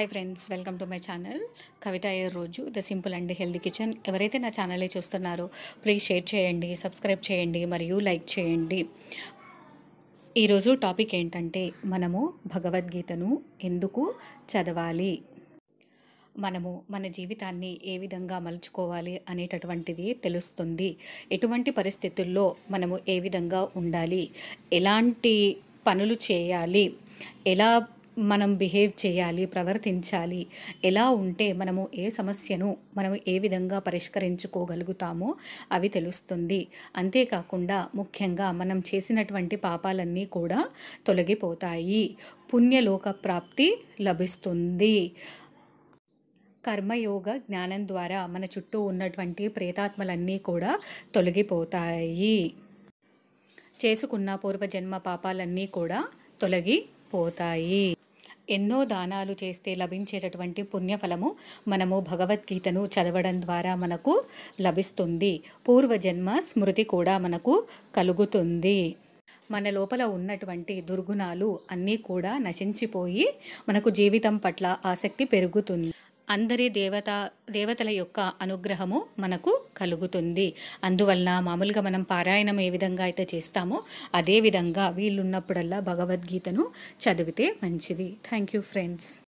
hi friends welcome to my channel Kavitha ఏ రోజు the simple and healthy kitchen ఎవరైతే నా ఛానల్ని చూస్తున్నారో ప్లీజ్ షేర్ చేయండి సబ్స్క్రైబ్ చేయండి మరియు లైక్ చేయండి ఈరోజు టాపిక్ ఏంటంటే మనము భగవద్గీతను ఎందుకు చదవాలి మనము మన జీవితాన్ని ఏ విధంగా మలుచుకోవాలి అనేటటువంటిది తెలుస్తుంది ఎటువంటి పరిస్థితుల్లో మనము ఏ విధంగా ఉండాలి ఎలాంటి పనులు చేయాలి ఎలా మనం బిహేవ్ చేయాలి ప్రవర్తించాలి ఎలా ఉంటే మనము ఏ సమస్యను మనము ఏ విధంగా పరిష్కరించుకోగలుగుతామో అవి తెలుస్తుంది అంతేకాకుండా ముఖ్యంగా మనం చేసినటువంటి పాపాలన్నీ కూడా తొలగిపోతాయి పుణ్యలోక ప్రాప్తి లభిస్తుంది కర్మయోగ జ్ఞానం ద్వారా మన చుట్టూ ఉన్నటువంటి ప్రేతాత్మలన్నీ కూడా తొలగిపోతాయి చేసుకున్న పూర్వజన్మ పాపాలన్నీ కూడా తొలగిపోతాయి ఎన్నో దానాలు చేస్తే లభించేటటువంటి పుణ్యఫలము మనము భగవద్గీతను చదవడం ద్వారా మనకు లభిస్తుంది పూర్వజన్మ స్మృతి కూడా మనకు కలుగుతుంది మన లోపల ఉన్నటువంటి దుర్గుణాలు అన్నీ కూడా నశించిపోయి మనకు జీవితం పట్ల ఆసక్తి పెరుగుతుంది అందరి దేవత దేవతల యొక్క అనుగ్రహము మనకు కలుగుతుంది అందువలన మామూలుగా మనం పారాయణం ఏ విధంగా అయితే చేస్తామో అదే విధంగా వీళ్ళున్నప్పుడల్లా భగవద్గీతను చదివితే మంచిది థ్యాంక్ యూ ఫ్రెండ్స్